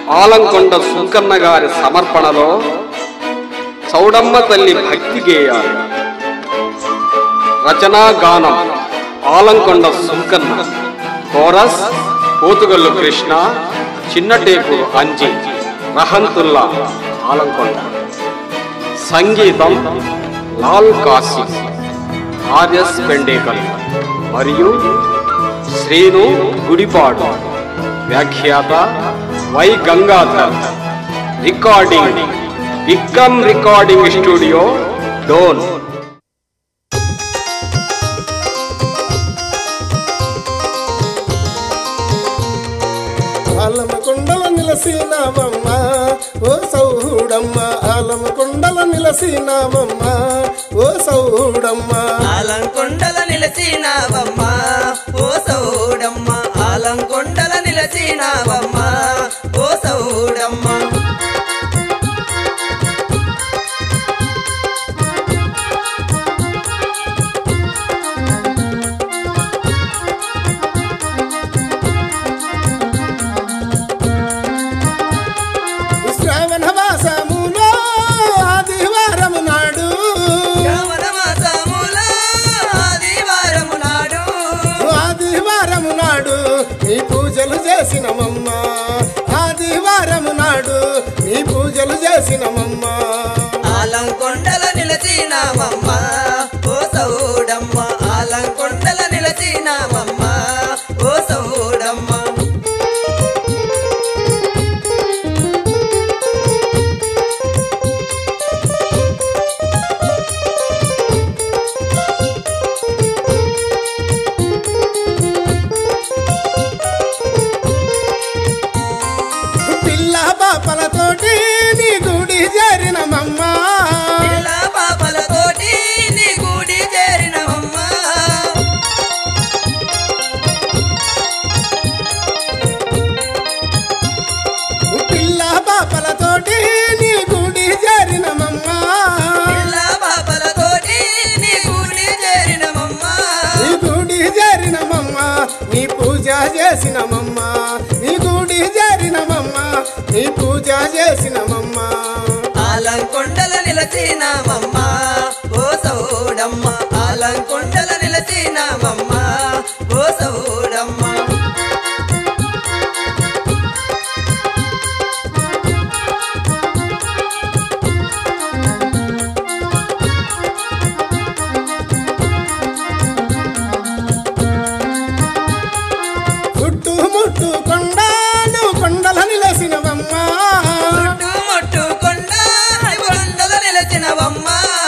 ఆలంకొండ సుంకన్న గారి సమర్పణలో చౌడమ్మ తల్లి భక్తి గేయాలు రచనా గానం ఆలంకొండ సుంకన్న కోరస్ పోతుగల్లు కృష్ణ చిన్నటేపు అంజి రహంతుల్లా ఆలంకొండ సంగీతం లాల్ కాశీ ఆర్ఎస్ పెండేకల్ మరియు శ్రీను గుడిపాడు వ్యాఖ్యాత Y Gangadhar recording Vikram recording studio Dhone ఆలమ కొండల నిలసినావమ్మ ఓ సౌడమ్మ ఆలమ కొండల నిలసినావమ్మ ఓ సౌడమ్మ ఆలంకొండల నిలసినావమ్మ ఓ సౌడమ్మ ఆలంకొండల నిలసినావమ్మ ఓ సౌడమ్మ శ్రావణ మాసములో ఆదివారము నాడు శ్రావణ మాసముల ఆదివారము నాడు ఆదివారము నాడు నీ పూజలు చేసినమమ్మ ఆదివారము నాడు నీ పూజలు చేసినమమ్మ ఆలంకొండల నిలసినావమ్మ ఓ సౌడమ్మ ఆలంకొండల నిలసినావమ్మ ఓ సౌడమ్మ పిల్ల పాపలతోటి నీ గుడి చేరినమమ్మ పిల్ల పాపలతోటి నీ గుడి చేరినవమ్మ పిల్ల పాపలతోటి నీ గుడి చేరినమమ్మ పిల్ల పాపలతోటి నీ గుడి చేరినవమ్మ నీ గుడి చేరినమమ్మ నీ పూజ చేసినమమ్మ నీ గుడి చేరినమమ్మ నీ పూజ చేసినమమ్మ ఆలంకొండల నిలసినావమ్మ ఓ సౌడమ్మ ఆలంకొండల నిలసినావమ్మ ఓ సౌడమ్మ చుట్టూ ముట్టు కొండలు కొండల నిలసినవమ్మ చుట్టూ ముట్టు కొండ కొండల నిలచినవమ్మ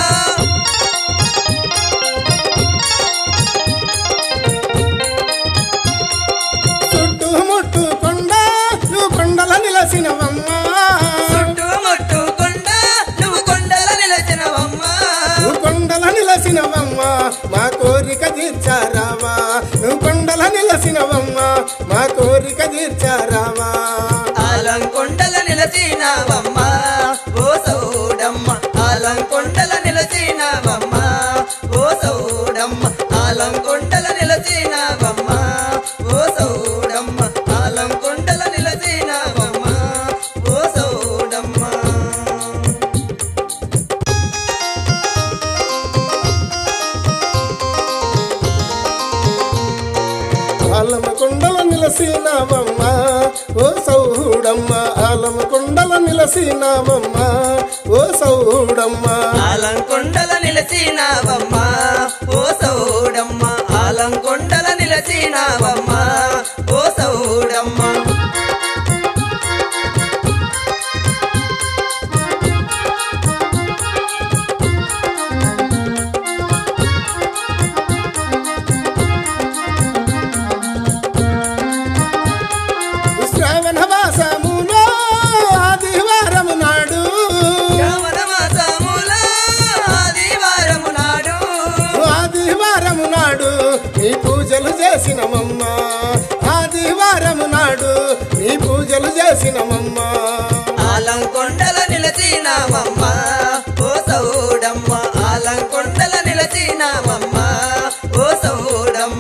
చుట్టూ ముట్టు కొండలు కొండల నిలసినవమ్మ చుట్టూ ముట్టు కొండ నువ్వు కొండల నిలచినవమ్మ నువ్వు కొండల నిలసినవమ్మ మా కోరిక తీర్చారావా నువ్వు కొండల నిలసినవమ్మ మా కోరిక తీర్చారావా ఆలంకొండల నిలచినావమ్మ ఓ సౌడమ్మ ఆలంకొండల నిలచినావమ్మ ఓ సౌడమ్మ ఆలంకొండల నిలచినావమ్మ ఓ సౌడమ్మ ఆలంకొండల నిలచినావమ్మ ఓ సౌడమ్మ ఆలమ కొండల నిలసినావమ్మ ఓ సౌడమ్మ ఆలమ కొండల నిలసినావమ్మ ఓ సౌడమ్మ ఆలంకొండల నిలచినావమ్మ ఓ సౌడమ్మ ఆలంకొండల నిలచినావమ్మ ఓ సౌడమ్మ శ్రావణ మాసములో ఆదివారము నాడు శ్రావణ మాసముల ఆదివారము నాడు ఆదివారము నాడు నీ పూజలు చేసినమమ్మ ఆదివారము నాడు నీ పూజలు చేసినమమ్మ ఆలంకొండల నిలచినావమ్మ ఓ సౌడమ్మ ఆలంకొండల నిలచినావమ్మ ఓ సౌడమ్మ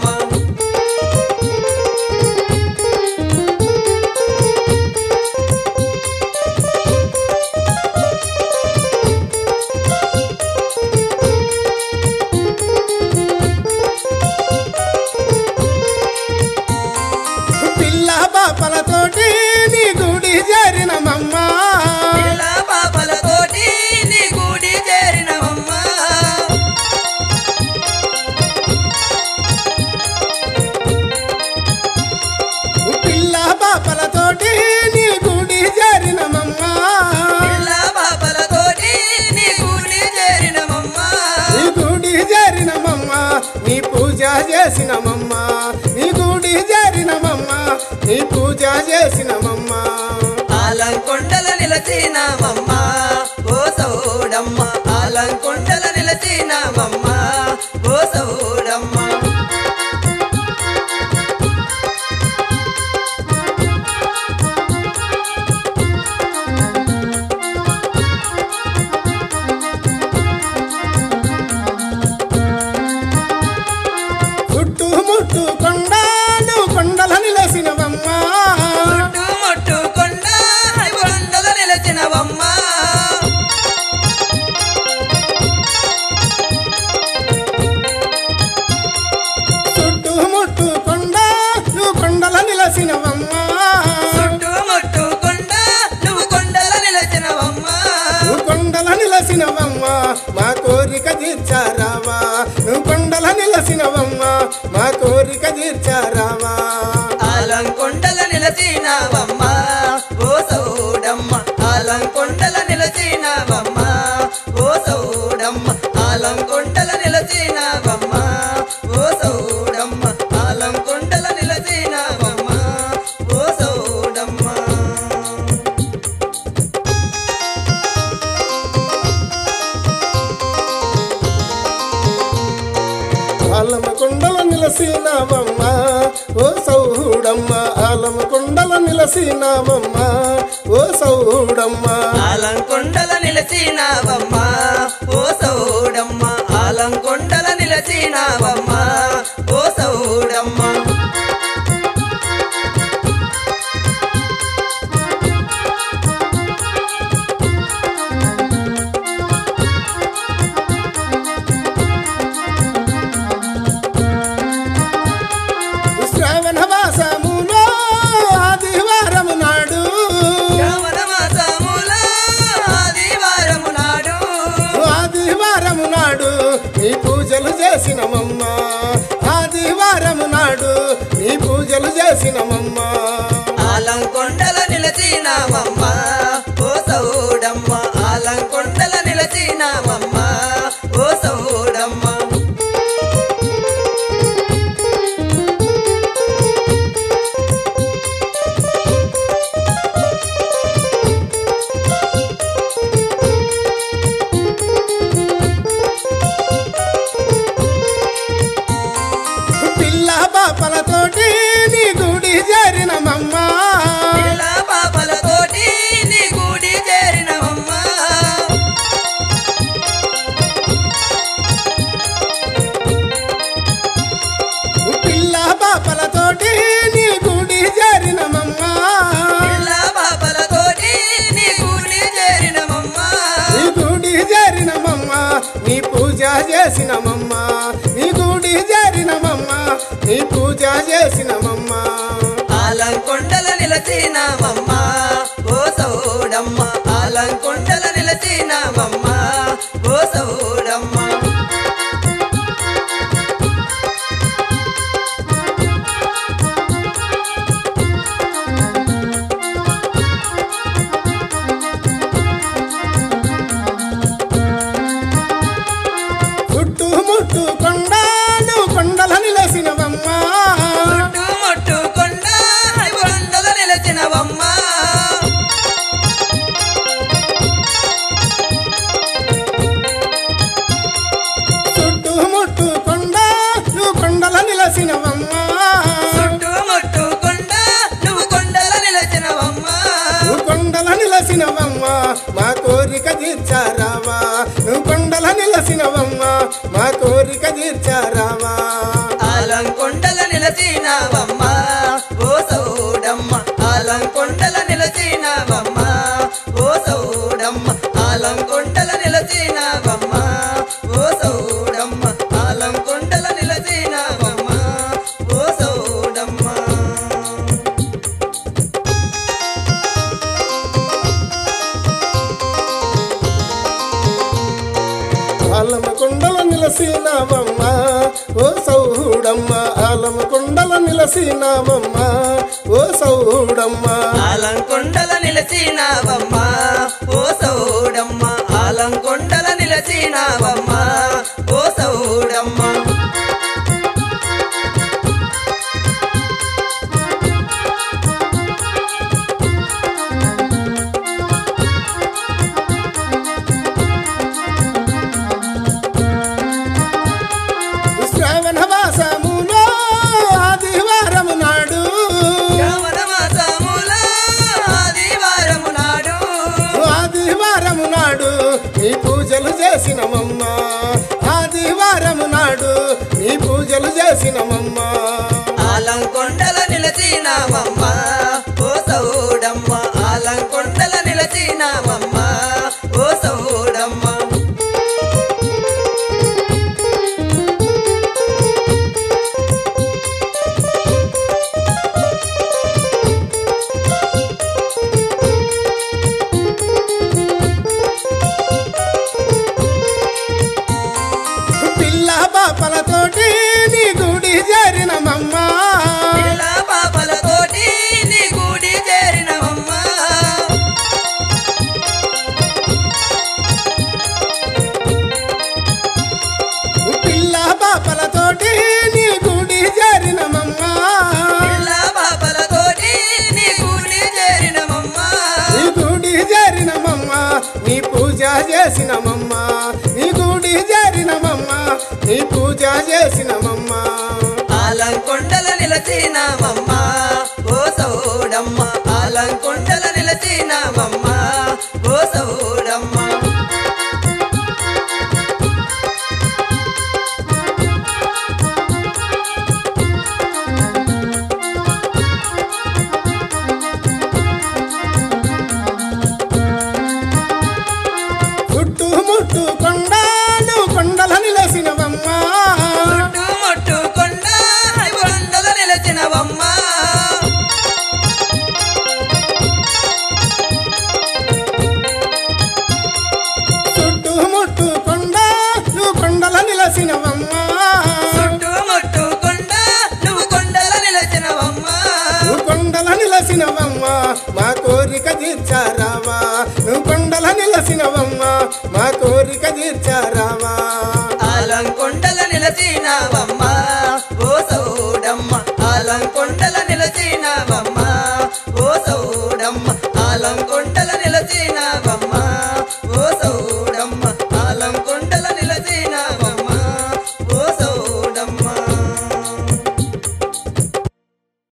చేసినమమ్మ ఆలంకొండల నిలచినామమ్మ ఓ సౌడమ్మ ఆలంకొండల నిలచినామమ్మ ఓ సౌడమ్మ చుట్టూ ముట్టు కొండలు కొండల నిలసినవమ్మ చుట్టుముట్టు కొండ కొండల నిలచినవమ్మ చుట్టూ ముట్టు కొండలు కొండల నిలసినవమ్మ చుట్టుముట్టు కొండ నువ్వు కొండల నిలచినవమ్మ నువ్వు కొండల నిలసినవమ్మ మా కోరిక తీర్చారావా నువ్వు కొండల నిలసినవమ్మ మా కోరిక తీర్చారావా ఆలంకొండల నిలచినావమ్మ ఓ సౌడమ్మ ఆలంకొండల నిలచినావమ్మ ఓ సౌడమ్మ ఆలంకొండల నిలచినావమ్మ ఓ సౌడమ్మ ఆలంకొండల నిలచినావమ్మ ఓ సౌడమ్మ ఆలమ కొండల నిలసినావమ్మ ఓ సౌడమ్మ ఆలమ కొండల నిలసినావమ్మ ఓ సౌడమ్మ ఆలంకొండల నిలచినావమ్మ ఓ సౌడమ్మ ఆలంకొండల నిలచినావమ్మ ఓ సౌడమ్మ శ్రావణ మాసములో ఆదివారము నాడు శ్రావణ మాసముల ఆదివారము నాడు ఆదివారము నాడు నీ పూజలు చేసినమమ్మ ఆదివారము నాడు నీ పూజలు చేసినమమ్మ ఆలంకొండల నిలచినామమ్మ ఓ సౌడమ్మ ఆలంకొండల నిలచినామమ్మ ఓ సౌడమ్మ పిల్ల పాపలతోటి నీ గుడి చేరినమమ్మ పిల్ల పాపలతోటి నీ గుడి చేరినవమ్మ పిల్ల పాపలతోటి నీ గుడి చేరినమమ్మ పిల్ల పాపలతోటి నీ గుడి చేరినవమ్మ నీ గుడి చేరినమమ్మ నీ పూజ చేసినమమ్మ నీ గుడి చేరినమమ్మ నీ పూజ చేసినమమ్మ ఆలంకొండల నిలచినామమ్మ ఓ సౌడమ్మ ఆలంకొండల నిలచినామమ్మ ఓ సౌడమ్మ చుట్టూ ముట్టు కొండలు కొండల నిలసినవమ్మ చుట్టుముట్టు కొండ కొండల నిలచినవమ్మ చుట్టూ ముట్టు కొండలు కొండల నిలసినవమ్మ చుట్టుముట్టు కొండ నువ్వు కొండల నిలచినవమ్మ నువ్వు కొండల నిలసినవమ్మ మా కోరిక తీర్చారావా నువ్వు కొండల నిలసినవమ్మ మా కోరిక తీర్చారావా ఆలంకొండల నిలచినావమ్మ ఓ సౌడమ్మ ఆలంకొండల నిలచినావమ్మ ఓ సౌడమ్మ ఆలంకొండల నిలచినావమ్మ ఓ సౌడమ్మ ఆలంకొండల నిలచినావమ్మ ఓ సౌడమ్మ ఆలమ కొండల నిలసినావమ్మ ఓ సౌడమ్మ ఆలమ కొండల నిలసినావమ్మ ఓ సౌడమ్మ ఆలంకొండల నిలచినావమ్మ ఓ సౌడమ్మ ఆలంకొండల నిలచినావమ్మ ఓ సౌడమ్మ చేసినమమ్మ ఆలంకొండల నిలచినామమ్మ ఓ సౌడమ్మ ఆలంకొండల నిలచినామమ్మ ఓ సౌడమ్మ పిల్ల పాపలతోటి నీ గుడి చేరినమమ్మ పిల్ల పాపలతోటి నీ గుడి చేరినవమ్మ పిల్ల పాపలతోటి నీ గుడి చేరినమమ్మ పిల్ల పాపలతోటి నీ గుడి చేరినవమ్మ నీ గుడి చేరినమమ్మ నీ పూజ చేసినమమ్మ నీ గుడి చేరినమమ్మ నీ పూజ చేసినమమ్మ ఆలంకొండల నిలచినామమ్మ ఓ సౌడమ్మ ఆలంకొండల నిలచినామమ్మ ఓ సౌడమ్మ చుట్టూ ముట్టు కొండలు కొండల నిలసినవమ్మ చుట్టూ మొట్టు కొండ కొండల నిలచినవమ్మ చుట్టూ ముట్టు కొండలు కొండల నిలసినవమ్మ చుట్టూ మొట్టు కొండ నువ్వు కొండల నిలచినవమ్మ నువ్వు కొండల నిలసినవమ్మ మా కోరిక తీర్చారావా నువ్వు కొండల నిలసినవమ్మ మా కోరిక తీర్చారావా ఆలంకొండల నిలచినావమ్మ